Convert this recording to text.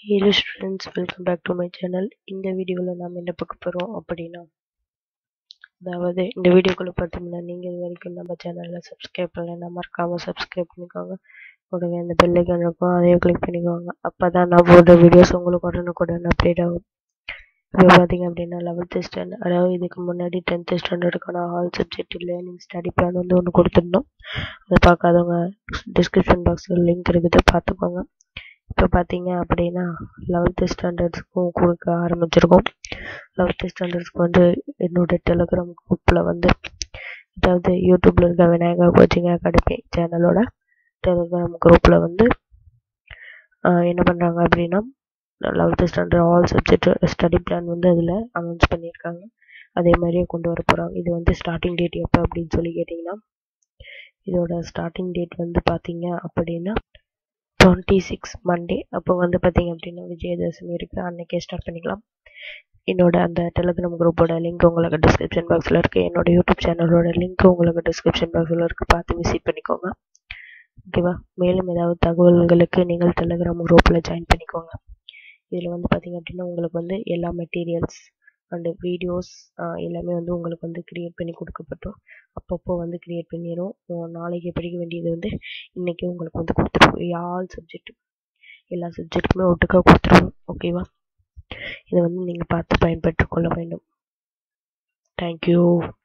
hello students welcome back to my channel இந்த வீடியோவில் நாம் என்ன பார்க்க போகிறோம் அப்படின்னா அதாவது இந்த வீடியோக்குள்ளே பார்த்தீங்கன்னா நீங்கள் இது வரைக்கும் நம்ம சேனலில் சப்ஸ்கிரைப் பண்ணலைன்னா மறக்காமல் சப்ஸ்கிரைப் பண்ணிக்கோங்க கூடவே அந்த பெல் ஐக்கான் இருக்கும் அதையும் கிளிக் பண்ணிக்கோங்க அப்போ தான் நான் போடுற வீடியோஸ் உங்களுக்கு உடனுக்குடன் அப்டேட் ஆகும் இப்போ பார்த்தீங்க அப்படின்னா லெவல்த்து ஸ்டாண்டர்ட் அதாவது இதுக்கு முன்னாடி டென்த்து ஸ்டாண்டர்டுக்கான all subject learning study plan வந்து ஒன்று கொடுத்துருந்தோம் அதை பார்க்காதவங்க டிஸ்கிரிப்ஷன் பாக்ஸில் லிங்க் இருக்குது பார்த்துக்கோங்க இப்போ பார்த்தீங்க அப்படின்னா லெவல்த்து ஸ்டாண்டர்ட்ஸ்க்கும் கொடுக்க ஆரம்பிச்சிருக்கோம் லெவல்த்து ஸ்டாண்டர்ட்ஸ்க்கு வந்து என்னோட டெலிகிராம் குரூப்பில் வந்து அதாவது யூடியூப்பில் இருக்க விநாயகா கோச்சிங் அகாடமி சேனலோட டெலிகிராம் குரூப்பில் வந்து என்ன பண்ணுறாங்க அப்படின்னா eleventh standard all subject study plan வந்து அதில் அனௌன்ஸ் பண்ணியிருக்காங்க அதே மாதிரியே கொண்டு வர போகிறாங்க இது வந்து ஸ்டார்டிங் டேட் எப்போ அப்படின்னு சொல்லி கேட்டிங்கன்னா இதோட ஸ்டார்டிங் டேட் வந்து பார்த்தீங்க அப்படின்னா டுவெண்ட்டி சிக்ஸ் மண்டே அப்போ வந்து பார்த்தீங்க அப்படின்னா விஜயதசமி இருக்குது அன்றைக்கே ஸ்டார்ட் பண்ணிக்கலாம் என்னோட அந்த டெலிகிராம் குரூப்போட லிங்க் உங்களுக்கு டிஸ்கிரிப்ஷன் பாக்ஸில் இருக்குது என்னோட யூடியூப் சேனலோட லிங்க் உங்களுக்கு டிஸ்கிரிப்ஷன் பாக்ஸில் இருக்குது பார்த்து விசிட் பண்ணிக்கோங்க ஓகேவா மேலும் ஏதாவது தகவல்களுக்கு நீங்கள் டெலிகிராம் குரூப்பில் ஜாயின் பண்ணிக்கோங்க இதில் வந்து பார்த்தீங்க அப்படின்னா உங்களுக்கு வந்து எல்லா மெட்டீரியல்ஸ் அண்டு வீடியோஸ் எல்லாமே வந்து உங்களுக்கு வந்து க்ரியேட் பண்ணி கொடுக்கப்பட்டோம் அப்பப்போ வந்து க்ரியேட் பண்ணிடும் நாளைக்கு படிக்க வேண்டியது வந்து இன்றைக்கி உங்களுக்கு வந்து கொடுத்துருவோம் ஆல் சப்ஜெக்ட் எல்லா சப்ஜெக்ட்டுக்குமே ஒட்டுக்காக கொடுத்துருவோம் ஓகேவா இதை வந்து நீங்கள் பார்த்து பயன்பெற்றுக் கொள்ள வேண்டும் தேங்க்யூ